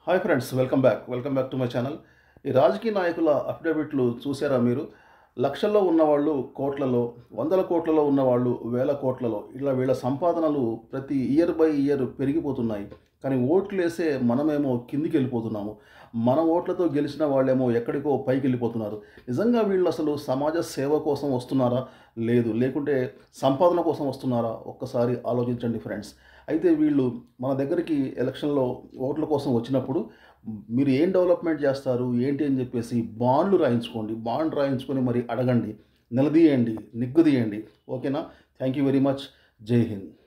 hi friends welcome back welcome back to my channel ఈ రాజకీయ నాయకుల అఫిడవిట్లు చూసారా మీరు లక్షల్లో ఉన్నవాళ్ళు కోట్లలో వందల కోట్లలో ఉన్నవాళ్ళు వేల కోట్లలో ఇలా వీళ్ళ సంపాదనలు ప్రతి ఇయర్ బై ఇయర్ పెరిగిపోతున్నాయి కానీ ఓట్లు వేసే మనమేమో కిందికి వెళ్ళిపోతున్నాము మన ఓట్లతో గెలిచిన వాళ్ళేమో ఎక్కడికో పైకి వెళ్ళిపోతున్నారు నిజంగా వీళ్ళు అసలు సమాజ సేవ కోసం వస్తున్నారా లేదు లేకుంటే సంపాదన కోసం వస్తున్నారా ఒక్కసారి ఆలోచించండి ఫ్రెండ్స్ అయితే వీళ్ళు మన దగ్గరికి ఎలక్షన్లో ఓట్ల కోసం వచ్చినప్పుడు మీరు ఏం డెవలప్మెంట్ చేస్తారు ఏంటి అని చెప్పేసి బాండ్లు రాయించుకోండి బాండ్ రాయించుకొని మరి అడగండి నిలదీయండి నిగ్గుదీయండి ఓకేనా థ్యాంక్ యూ వెరీ మచ్ జై హింద్